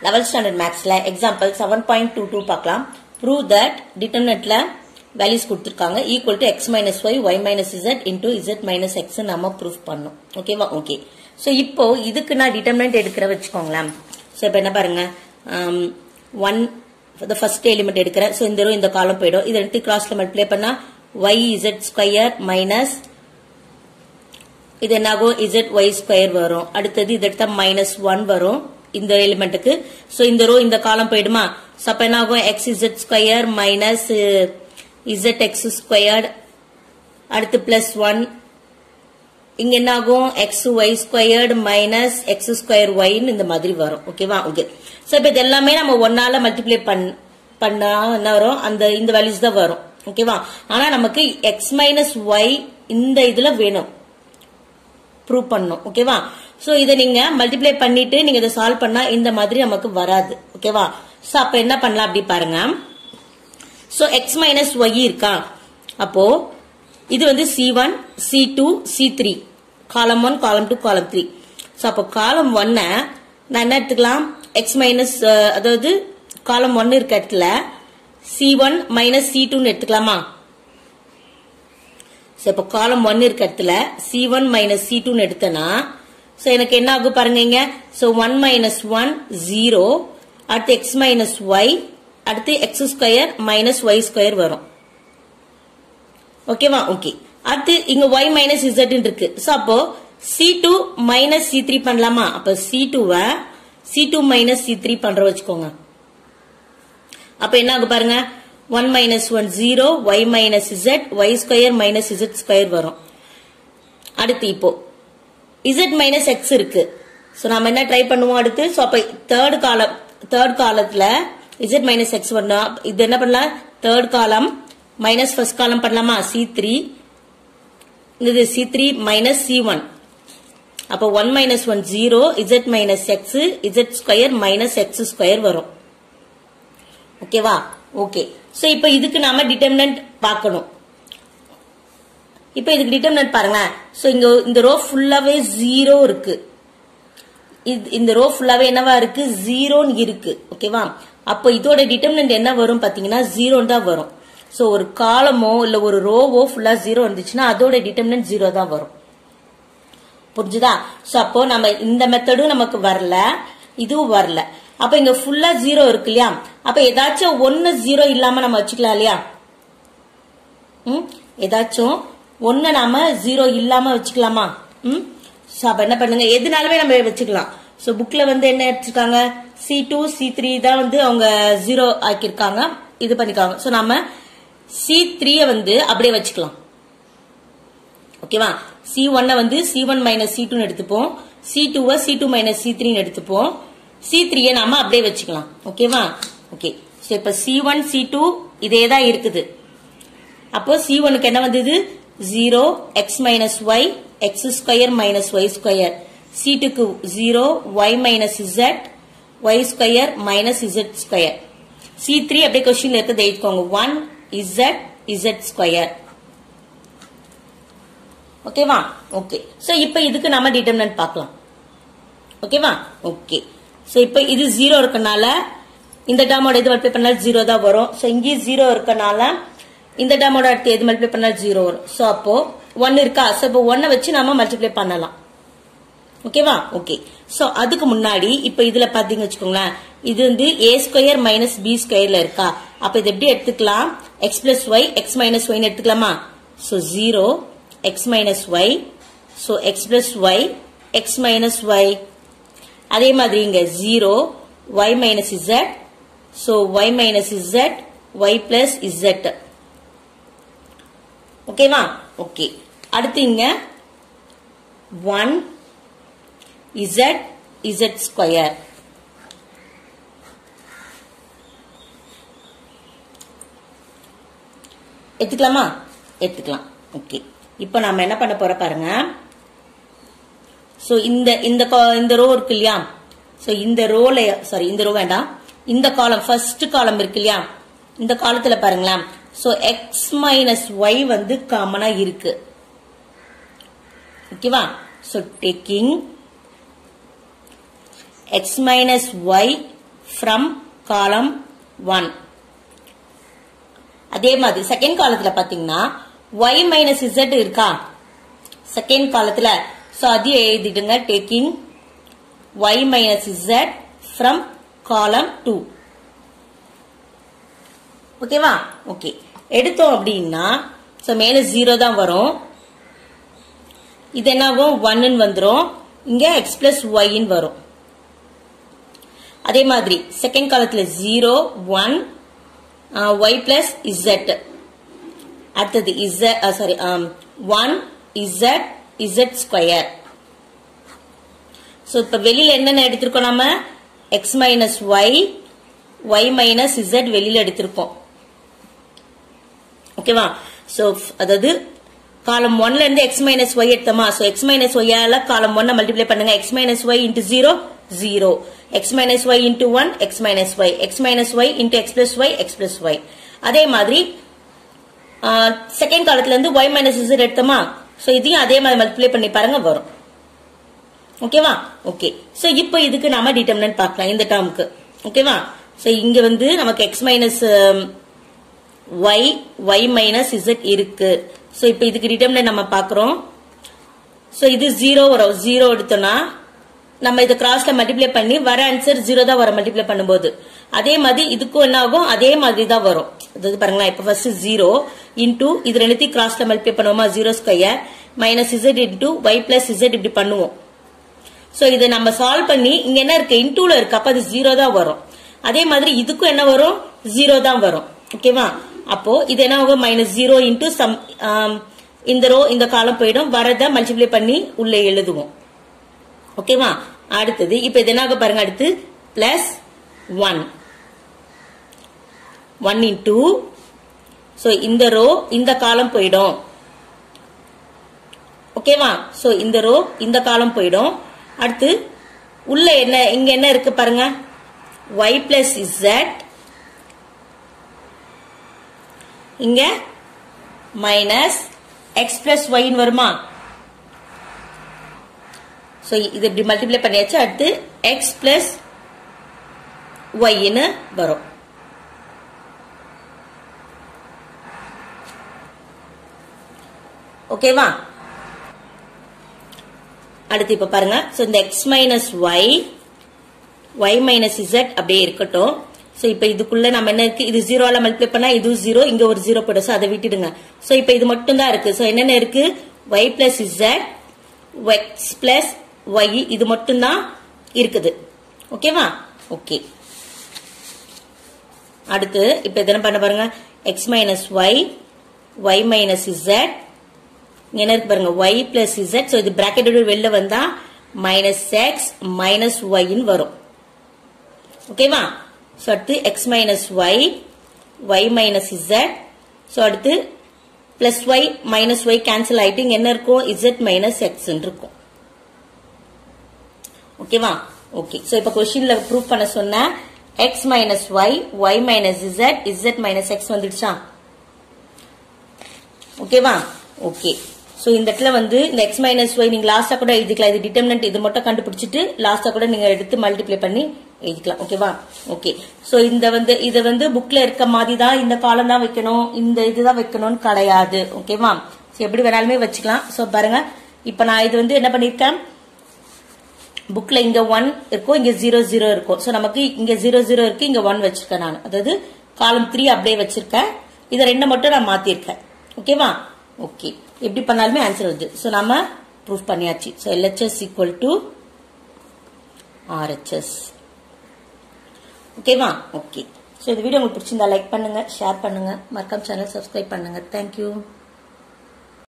eleventh standard மேக்ஸ்ல example seven point two two பார்க்கலாம் prove that டிட்டர்மினட்ல வேல்யூஸ் கொடுத்துருக்காங்க equal to X minus Y Y minus Z into Z minus X நம்ம proof பண்ணோம் ஓகேவா okay so இப்போ இதுக்கு நான் டிட்டர்மினன்ட் எடுக்கிற வச்சுக்கோங்களேன் ஸோ இப்போ என்ன பாருங்க ஒன் the ஃபர்ஸ்ட் எலிமெண்ட் எடுக்கிறேன் ஸோ இந்த ரோ இந்த காலம் போயிடும் இது ரெண்டு கிராஸ்ல மல்டிப்ளை பண்ணா ஒய் இசட் ஸ்கொயர் மைனஸ் இது என்னாகும் இசட் ஒய் ஸ்கொயர் வரும் அடுத்தது இது எடுத்தா மைனஸ் ஒன் வரும் இந்த எலிமெண்ட்டுக்கு ஸோ இந்த ரோ இந்த காலம் போயிடுமா ஸோ அப்போ என்ன ஆகும் X Z square minus Z X squared அடுத்து பிளஸ் ஒன் இங்க என்ன ஆகும் X Y squared minus X square ஒய்னு இந்த மாதிரி வரும் ஓகேவா ஓகே ஸோ இப்போ இது எல்லாமே நம்ம ஒன்னால மல்டிப்ளை பண் பண்ணா என்ன வரும் அந்த இந்த வேல்யூஸ் தான் வரும் ஓகேவா ஆனா நமக்கு எக்ஸ் மைனஸ் ஒய் இந்த இதுல வேணும் ப்ரூவ் பண்ணும் ஓகேவா சோ இதை நீங்க மல்டிப்ளை பண்ணிட்டு நீங்க இதை சால்வ் பண்ணா இந்த மாதிரி நமக்கு வராது ஓகேவா சோ அப்ப என்ன பண்ணலாம் அப்படி பாருங்க சோ எக்ஸ் மைனஸ் ஒய் இருக்கா அப்போ இது வந்து C one C two C three column one column two column three so அப்போ காலம் ஒன்னை நான் என்ன எடுத்துக்கலாம் எக்ஸ் மைனஸ் அதாவது காலம் ஒன்னு இருக்க இடத்துல சி ஒன் மைனஸ் சி டூன்னு எடுத்துக்கலாமா ஸோ இப்போ காலம் ஒன் இருக்க இடத்துல சி ஒன் மைனஸ் சி டூன்னு எடுத்தேன்னா ஸோ எனக்கு என்ன ஆகும் பாருங்க இங்க so one minus one zero அடுத்து எக்ஸ் மைனஸ் ஒய் அடுத்து X square minus Y square வரும் ஓகேவா ஓகே அடுத்து இங்க ஒய் மைனஸ் இசட் இருக்கு ஸோ அப்போ C two minus C three பண்ணலாமா அப்ப சி டூவை C two minus C three பண்ற வச்சுக்கோங்க அப்ப என்ன ஆகும் பாருங்க one minus one zero Y minus Z Y square minus Z square வரும் அடுத்து இப்போ இசட் மைனஸ் எக்ஸ் இருக்கு ஸோ நம்ம என்ன ட்ரை பண்ணுவோம் அடுத்து ஸோ அப்போ தேர்ட் காலம் தேர்ட் காலத்துல இசட் மைனஸ் எக்ஸ் வரணும் இது என்ன பண்ணலாம் தேர்ட் காலம் மைனஸ் ஃபர்ஸ்ட் காலம் பண்ணலாமா சி த்ரீ இது C three minus C one அப்போ one minus one zero Z minus X Z square minus X square வரும் ஓகேவா ஓகே ஸோ இப்போ இதுக்கு நாம டிட்டர்மினன்ட் பார்க்கணும் இப்போ இதுக்கு டிட்டர்மினன்ட் பாருங்க ஸோ இங்க இந்த ரோ ஃபுல்லாவே ஜீரோ இருக்கு இந்த ரோ ஃபுல்லாவே என்னவா இருக்கு ஜீரோன்னு இருக்கு ஓகேவா அப்போ இதோட டிட்டர்மினன்ட் என்ன வரும் பாத்தீங்கன்னா ஜீரோன்னு தான் வரும் ஸோ ஒரு காலமோ இல்ல ஒரு ரோவோ ஃபுல்லா ஜீரோ இருந்துச்சுன்னா அதோட டிட்டர்மினன்ட் ஜீரோ தான் வரும் புரிஞ்சுதா ஸோ அப்போ நம்ம இந்த மெத்தடும் நமக்கு வரல இதுவும் வரல அப்ப இங்க ஃபுல்லா ஜீரோ இருக்கு இல்லையா அப்ப ஏதாச்சும் ஒன்னு ஜீரோ இல்லாம நம்ம வச்சுக்கலாம் இல்லையா ம் ஏதாச்சும் ஒன்னு நாம ஜீரோ இல்லாம வச்சுக்கலாமா ம் ஸோ அப்ப என்ன பண்ணுங்க எதுனாலுமே நம்ம வச்சுக்கலாம் ஸோ புக்ல வந்து என்ன எடுத்துருக்காங்க சி டூ சி த்ரீ தான் வந்து அவங்க ஜீரோ ஆக்கியிருக்காங்க இது பண்ணிக்காங்க ஸோ நம்ம சி த்ரீய வந்து அப்படியே வச்சுக்கலாம் ஓகேவா சி ஒன்னை வந்து சி ஒன் மைனஸ் சி டூன்னு எடுத்துப்போம் சி டூவை சி டூ மைனஸ் சி த்ரீன்னு எடுத்துப்போம் சி த்ரீய நாம அப்படியே வச்சுக்கலாம் ஓகேவா ஓகே ஸோ இப்போ சி ஒன் சி டூ இதே தான் இருக்குது அப்போ சி ஒனுக்கு என்ன வந்தது zero X minus Y X square minus Y square C டூக்கு zero Y minus Z Y square minus Z square C three அப்படியே கொஸ்டின்ல இருக்கிறது எழுதிக்கோங்க ஒன் இசட் இசட் ஸ்கொயர் ஓகேவா ஓகே சோ இப்போ இதுக்கு நம்ம டிட்டர்மினன்ட் பார்க்கலாம் ஓகேவா ஓகே சோ இப்போ இது ஜீரோ இருக்கனால இந்த டேமோட எது மல்டிப்ளை பண்ணாலும் ஜீரோ தான் வரும் சோ இங்கேயும் ஜீரோ இருக்கனால இந்த டேமோட அடுத்து எது மல்டிப்ளை பண்ணாலும் ஜீரோ வரும் சோ அப்போ ஒன் இருக்கா சோ இப்போ ஒன்னை வச்சு நாம மல்டிப்ளை பண்ணலாம் ஓகேவா ஓகே சோ அதுக்கு முன்னாடி இப்ப இதுல பாத்தீங்க வச்சுக்கோங்களேன் இது வந்து ஏ ஸ்கொயர் மைனஸ் பி ஸ்கொயர்ல இருக்கா அப்ப இது எப்படி எடுத்துக்கலாம் X plus Y X minus ஒய்னு எடுத்துக்கலாமா so zero X minus Y so X plus Y X minus Y அதே மாதிரி இங்க zero Y minus Z so Y minus Z Y plus Z ஓகேவா ஓகே அடுத்து இங்க ஒன் இசட் இசட் ஸ்கொயர் எடுத்துக்கலாமா எடுத்துக்கலாம் ஓகே இப்போ நாம என்ன பண்ண போற பாருங்க சோ இந்த இந்த இந்த ரோ இருக்கு இல்லையா சோ இந்த ரோல சாரி இந்த ரோ வேண்டாம் இந்த காலம் ஃபர்ஸ்ட் காலம் இருக்கு இல்லையா இந்த காலத்துல பாருங்களேன் சோ எக்ஸ் மைனஸ் ஒய் வந்து காமனா இருக்கு ஓகேவா so taking x minus y from column one அதே மாதிரி செகண்ட் காலத்துல பாத்தீங்கன்னா y மைனஸ் z இருக்கா செகண்ட் காலத்துல சோ அதையும் எழுதிடுங்க taking y minus z from column two ஓகேவா ஓகே எடுத்தோம் அப்படின்னா ஸோ மேலே ஜீரோ தான் வரும் இது என்னாகும் ஒன்னு வந்துடும் இங்க எக்ஸ் பிளஸ் ஒய்ன்னு வரும் அதே மாதிரி செகண்ட் காலத்துல zero one Y plus Z அடுத்தது Z sorry one Z Z square so இப்போ வெளியில என்னென்ன எடுத்திருக்கோம் நம்ம X minus Y Y minus Z வெளியில எடுத்திருக்கோம் ஓகேவா ஸோ அதாவது காலம் ஒன்ல இருந்து எக்ஸ் மைனஸ் ஒய் எடுத்தோமா ஸோ எக்ஸ் மைனஸ் ஒய்யால காலம் ஒன்னை மல்டிப்ளை பண்ணுங்க X minus Y into zero zero X minus Y into one X minus Y X minus Y into X plus Y X plus Y அதே மாதிரி second காலத்துல இருந்து Y minus Z எடுத்தோமா so இதையும் அதே மாதிரி மல்டிப்ளை பண்ணி பாருங்க வரும் ஓகேவா ஓகே ஸோ இப்போ இதுக்கு நாம டிட்டர்மினன்ட் பார்க்கலாம் இந்த டேர்முக்கு ஓகேவா ஸோ இங்க வந்து நமக்கு X minus Y Y minus Z இருக்கு ஸோ இப்போ இதுக்கு டிட்டர்மினன்ட் நம்ம பார்க்குறோம் ஸோ இது ஜீரோ வரும் ஜீரோ எடுத்தோம்னா நம்ம இதை கிராஸ்ல மல்டிப்ளை பண்ணி வர ஆன்சர் ஜீரோ தான் வரும் மல்டிப்ளை பண்ணும்போது அதே மாதிரி இதுக்கும் என்ன ஆகும் அதே மாதிரி தான் வரும் அதாவது பாருங்களேன் இப்போ ஃபர்ஸ்ட் ஜீரோ இன்டூ இது ரெண்டுத்தையும் கிராஸ்ல மல்டிப்ளை பண்ணுவோமா zero square minus Z into Y plus Z இப்படி பண்ணுவோம் ஸோ இதை நம்ம சால்வ் பண்ணி இங்க என்ன இருக்கு இன்டூல இருக்கு அப்ப அது ஜீரோ தான் வரும் அதே மாதிரி இதுக்கும் என்ன வரும் ஜீரோ தான் வரும் ஓகேவா அப்போ இது என்ன ஆகும் மைனஸ் ஜீரோ இன்டூ சம் இந்த ரோ இந்த காலம் போயிடும் வரத மல்டிப்ளை பண்ணி உள்ள எழுதுவோம் ஓகேவா அடுத்தது இப்ப இது என்ன ஆகும் பாருங்க அடுத்து plus one one into so இந்த ரோ இந்த காலம் போயிடும் ஓகேவா ஸோ இந்த ரோ இந்த காலம் போயிடும் அடுத்து உள்ள என்ன இங்க என்ன இருக்கு பாருங்க y பிளஸ் இசட் இங்க மைனஸ் எக்ஸ் பிளஸ் ஒய்ன்னு வருமா ஸோ இது இப்படி மல்டிப்ளை பண்ணியாச்சு அடுத்து எக்ஸ் பிளஸ் ஒய்ன்னு வரும் ஓகேவா அடுத்து இப்ப பாருங்க ஸோ இந்த X minus Y Y minus Z அப்படியே இருக்கட்டும் ஸோ இப்போ இதுக்குள்ள நம்ம என்ன இருக்கு இது ஜீரோல மல்டிப்ளை பண்ணா இது ஜீரோ இங்க ஒரு ஜீரோ போயிடும் ஸோ அதை விட்டுடுங்க ஸோ இப்போ இது மட்டும் தான் இருக்கு ஸோ என்னென்ன இருக்கு Y plus Z X plus Y இது மட்டும் தான் இருக்குது ஓகேவா ஓகே அடுத்து இப்போ என்ன பண்ண பாருங்க X minus Y Y minus Z என்ன இருக்கு பாருங்க ஒய் பிளஸ் இசட் ஸோ இது பிராக்கெட்டோட வெளில வந்தா மைனஸ் எக்ஸ் மைனஸ் ஒய்ன்னு வரும் ஓகேவா ஸோ அடுத்து X minus Y Y minus Z so அடுத்து plus Y minus Y cancel ஆயிட்டு இங்க என்ன இருக்கும் இசட் மைனஸ் எக்ஸ் இருக்கும் ஓகேவா ஓகே ஸோ இப்போ கொஸ்டின்ல ப்ரூவ் பண்ண சொன்ன X minus Y Y minus Z Z minus X வந்துடுச்சா ஓகேவா ஓகே ஸோ இந்த இடத்துல வந்து இந்த எக்ஸ் மைனஸ் ஒய் நீங்க லாஸ்டா கூட எழுதிக்கலாம் இது டிட்டர்மினன்ட் இது மட்டும் கண்டுபிடிச்சிட்டு லாஸ்டா கூட நீங்க எடுத்து மல்டிப்ளை பண்ணி எழுதிக்கலாம் ஓகேவா ஓகே ஸோ இந்த வந்து இது வந்து புக்ல இருக்க மாதிரி தான் இந்த காலம் தான் வைக்கணும் இந்த இதுதான் வைக்கணும்னு கிடையாது ஓகேவா ஸோ எப்படி வேணாலுமே வச்சுக்கலாம் ஸோ பாருங்க இப்போ நான் இது வந்து என்ன பண்ணிருக்கேன் புக்ல இங்க ஒன் இருக்கும் இங்க ஜீரோ ஜீரோ இருக்கும் ஸோ நமக்கு இங்க ஜீரோ ஜீரோ இருக்கு இங்க ஒன் வச்சிருக்கேன் நான் அதாவது காலம் த்ரீ அப்படியே வச்சிருக்கேன் இதை ரெண்டு மட்டும் நான் மாத்திருக்கேன் ஓகேவா ஓகே எப்படி பண்ணாலுமே ஆன்சர் வருது ஸோ நாம ப்ரூஃப் பண்ணியாச்சு so LHS equal to RHS ஓகேவா ஓகே ஸோ இந்த வீடியோ உங்களுக்கு பிடிச்சிருந்தா லைக் பண்ணுங்க ஷேர் பண்ணுங்க மறக்காம சேனல் சப்ஸ்கிரைப் பண்ணுங்க தேங்க்யூ